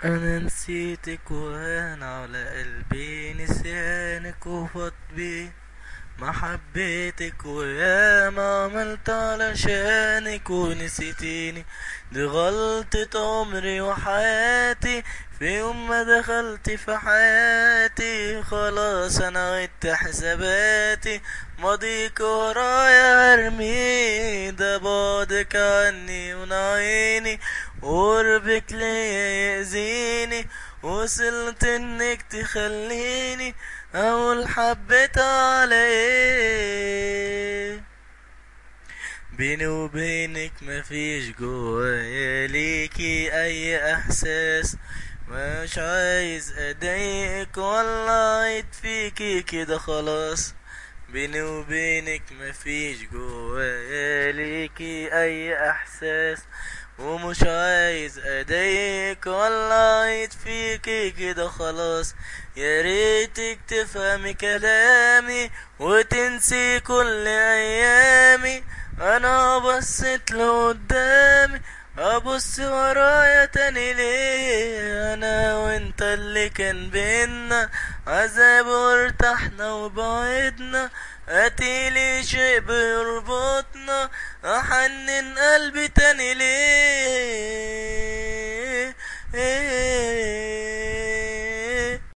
انا نسيتك وهان على قلبي نسيانك وفض بيه ما حبيتك ويا ما عملت علشانك ونسيتيني دي غلطة عمري وحياتي في يوم ما دخلت في حياتي خلاص انا عدت حساباتي ماضيك ورايا ارمي ده بعدك عني ونعيني وقربك ليا يأذيني وصلت انك تخليني اقول حبيت عليه بيني وبينك مفيش جوايا ليكي اي احساس مش عايز اضايقك ولا عيد فيكي كده خلاص بيني وبينك مفيش جوايا ليكي اي احساس ومش عايز اضايقك ولا عيد فيكي كده خلاص يا ريتك تفهمي كلامي وتنسي كل ايامي انا بصيت لقدامي ابص ورايا تاني ليه انا وانت اللي كان بينا عذاب وارتحنا وبعدنا اتيلي شيء بيربطنا احنن قلبي تاني ليه